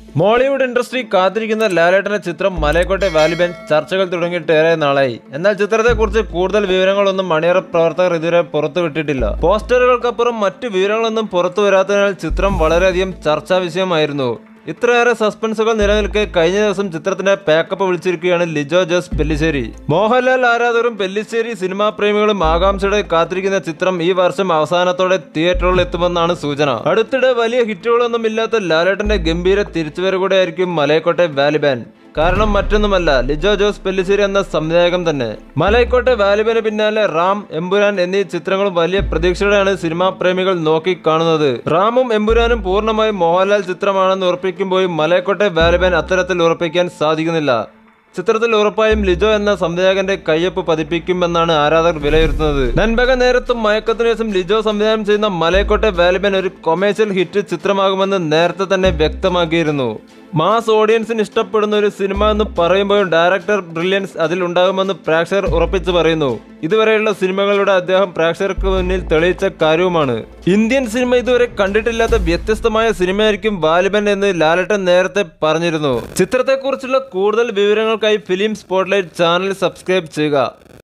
Mollywood industry കാത്തിരിക്കുന്ന ലാലേട്ടന്റെ ചിത്രം മലയക്കോട്ടെ വാലിബൻ ചർച്ചകൾ തുടങ്ങിയിട്ട് ഏറെ നാളായി എന്നാൽ ചിത്രത്തെക്കുറിച്ച് കൂടുതൽ വിവരങ്ങളൊന്നും മണിയറ പ്രവർത്തകർ ഇതുവരെ പുറത്തുവിട്ടിട്ടില്ല പോസ്റ്ററുകൾക്കപ്പുറം മറ്റു വിവരങ്ങളൊന്നും പുറത്തു വരാത്തതിനാൽ ചിത്രം വളരെയധികം ചർച്ചാ വിഷയമായിരുന്നു ഇത്രയേറെ സസ്പെൻസുകൾ നിലനിൽക്കെ കഴിഞ്ഞ ദിവസം ചിത്രത്തിന്റെ പാക്കപ്പ് വിളിച്ചിരിക്കുകയാണ് ലിജോ ജോസ് പെല്ലിശ്ശേരി മോഹൻലാൽ ആരാധകരും പെല്ലിശ്ശേരി സിനിമാ പ്രേമികളും ആകാംക്ഷയോടെ കാത്തിരിക്കുന്ന ചിത്രം ഈ വർഷം അവസാനത്തോടെ തിയേറ്ററുകളിൽ എത്തുമെന്നാണ് സൂചന അടുത്തിടെ വലിയ ഹിറ്റുകളൊന്നും ഇല്ലാത്ത ലാലേട്ടന്റെ ഗംഭീര തിരിച്ചുവരകൂടെ ആയിരിക്കും മലയക്കോട്ടെ വാലിബാൻ കാരണം മറ്റൊന്നുമല്ല ലിജോ ജോസ് പെല്ലിശ്ശേരി എന്ന സംവിധായകൻ തന്നെ മലയക്കോട്ടെ വാലിബന് പിന്നാലെ റാം എമ്പുരാൻ എന്നീ ചിത്രങ്ങളും വലിയ പ്രതീക്ഷയോടെയാണ് സിനിമാ പ്രേമികൾ നോക്കി കാണുന്നത് റാമും എമ്പുരാനും പൂർണ്ണമായും മോഹൻലാൽ ചിത്രമാണെന്ന് ഉറപ്പിക്കുമ്പോഴും മലയക്കോട്ടെ വാലിബൻ അത്തരത്തിൽ ഉറപ്പിക്കാൻ സാധിക്കുന്നില്ല ചിത്രത്തിൽ ഉറപ്പായും ലിജോ എന്ന സംവിധായകന്റെ കയ്യൊപ്പ് പതിപ്പിക്കുമെന്നാണ് ആരാധകർ വിലയിരുത്തുന്നത് നൻപക നേരത്തും മയക്കത്തിനു ശേഷം ലിജോ സംവിധാനം ചെയ്യുന്ന മലയക്കോട്ടെ വാലിബൻ ഒരു കൊമേഴ്ഷ്യൽ ഹിറ്റ് ചിത്രമാകുമെന്ന് നേരത്തെ തന്നെ വ്യക്തമാക്കിയിരുന്നു മാസ് ഓഡിയൻസിന് ഇഷ്ടപ്പെടുന്ന ഒരു സിനിമ എന്ന് പറയുമ്പോഴും ഡയറക്ടർ ബ്രില്യൻസ് അതിൽ ഉണ്ടാകുമെന്ന് പ്രേക്ഷകർ ഉറപ്പിച്ചു പറയുന്നു ഇതുവരെയുള്ള സിനിമകളുടെ അദ്ദേഹം പ്രേക്ഷകർക്ക് മുന്നിൽ തെളിയിച്ച കാര്യവുമാണ് ഇന്ത്യൻ സിനിമ ഇതുവരെ കണ്ടിട്ടില്ലാത്ത വ്യത്യസ്തമായ സിനിമയായിരിക്കും ബാലിബൻ എന്ന് ലാലട്ടൻ നേരത്തെ പറഞ്ഞിരുന്നു ചിത്രത്തെക്കുറിച്ചുള്ള കൂടുതൽ വിവരങ്ങൾക്കായി ഫിലിം സ്പോട്ട്ലൈറ്റ് ചാനൽ സബ്സ്ക്രൈബ് ചെയ്യുക